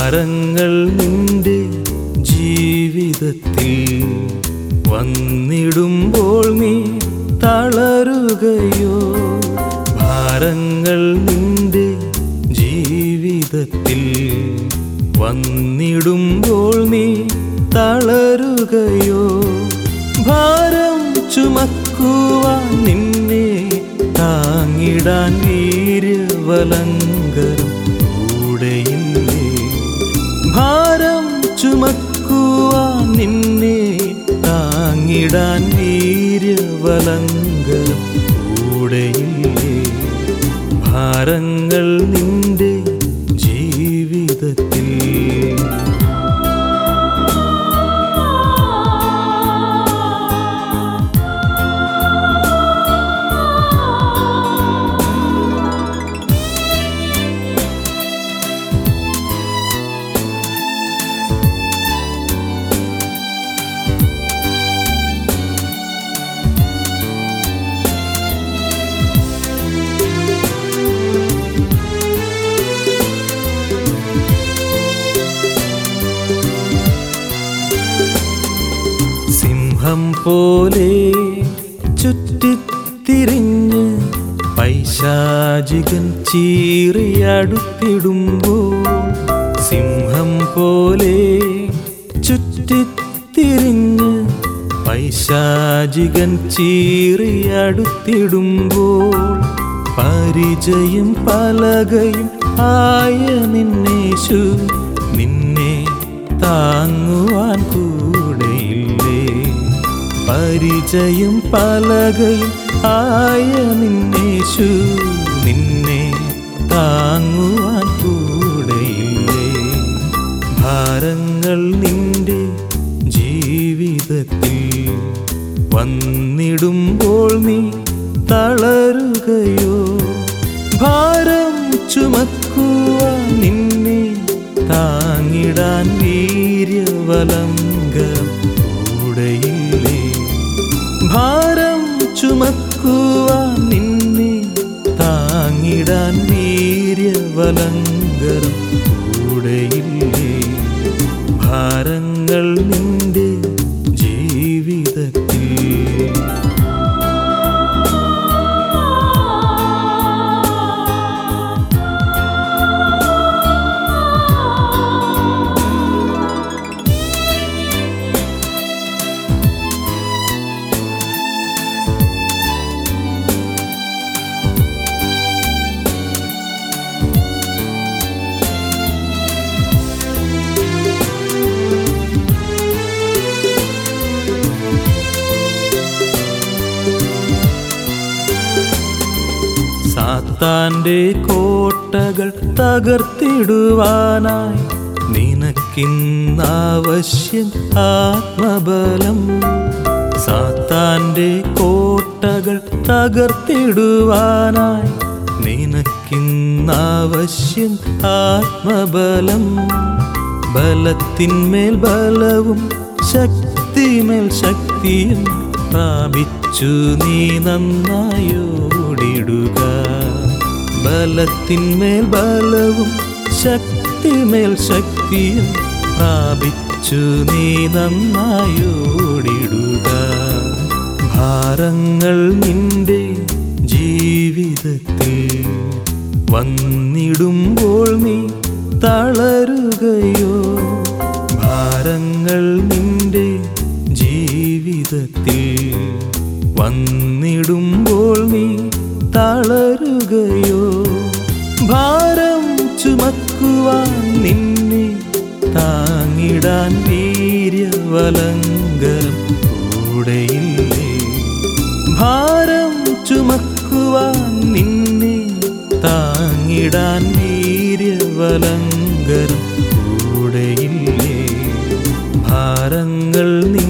ഭാരങ്ങൾ നിന്റെ ജീവിതത്തിൽ വന്നിടുമ്പോൾ നീ തളരുകയോ ഭാരങ്ങൾ നിന്റെ ജീവിതത്തിൽ വന്നിടുമ്പോൾ നീ തളരുകയോ ഭാരം ചുമക്കുവാൻ നിന്നെ താങ്ങിടാൻ വീര്യവലങ്കരം കൂടെയില്ലേ ഭാരം ചുമക്കുവാൻ നിന്നെ താങ്ങിടാൻ വീര്യവലങ്കരം കൂടെയില്ലേ ഭാരങ്ങൾ നിന്റെ ജീവിതത്തിൽ സിംഹം പോലെ ചുറ്റിത്തിരിഞ്ഞ് പൈശാചികൻ ചീറിയടുത്തിടുമ്പോൾ സിംഹം പോലെ ചുറ്റിത്തിരിഞ്ഞ് പൈശാചികൻ ചീറിയടുത്തിടുമ്പോൾ പരിചയം പലകയും ആയ നിന്നേശു നിന്നെ താങ്ങുവാൻ കൂടെയില്ലേ പരിചയം പലകയും ആയ നിന്നേശു നിന്നെ താങ്ങുവാൻ കൂടെയില്ലേ ഭാരങ്ങൾ നിന്റെ ജീവിതത്തിൽ വന്നിടുമ്പോൾ നീ തളരുകയോ ഭാരം ചുമക്കുവാൻ നിന്നെ താങ്ങിടാൻ വീര്യവലങ്കം കൂടെയില്ലേ ഭാരം ചുമക്കുവാൻ നിന്നെ താങ്ങിടാൻ വീര്യവലങ്കരം കൂടെയില്ലേ ഭാരങ്ങൾ നിന്റെ ജീവിതത്തിൽ സാത്താന്റെ കോട്ടകൾ തകർത്തിടുവാനായി നിനക്കിന്നാവശ്യം ആത്മബലം സാത്താന്റെ കോട്ടകൾ തകർത്തിടുവാനായി നിനക്കിന്നാവശ്യം ആത്മബലം ബലത്തിന്മേൽ ബലവും ശക്തിമേൽ ശക്തിയും പ്രാപിച്ചു നീ നന്നായോടിടുക ബലത്തിന്മേൽ ബലവും ശക്തിമേൽ ശക്തിയും പ്രാപിച്ചു നീ നന്നായോടിടുക ഭാരങ്ങൾ നിന്റെ ജീവിതത്തിൽ വന്നിടുമ്പോൾ നീ തളരുകയോ ഭാരങ്ങൾ നിന്റെ ജീവിതത്തിൽ വന്നിടുമ്പോൾ നീ തളരുകയോ ഭാരം ചുമക്കുവാൻ നിന്നെ താങ്ങിടാൻ വീര്യവലങ്കരം കൂടെയില്ലേ ഭാരം ചുമക്കുവാൻ നിന്നെ താങ്ങിടാൻ വീര്യവലങ്കരം കൂടെയില്ലേ ഭാരങ്ങൾ നിന്റെ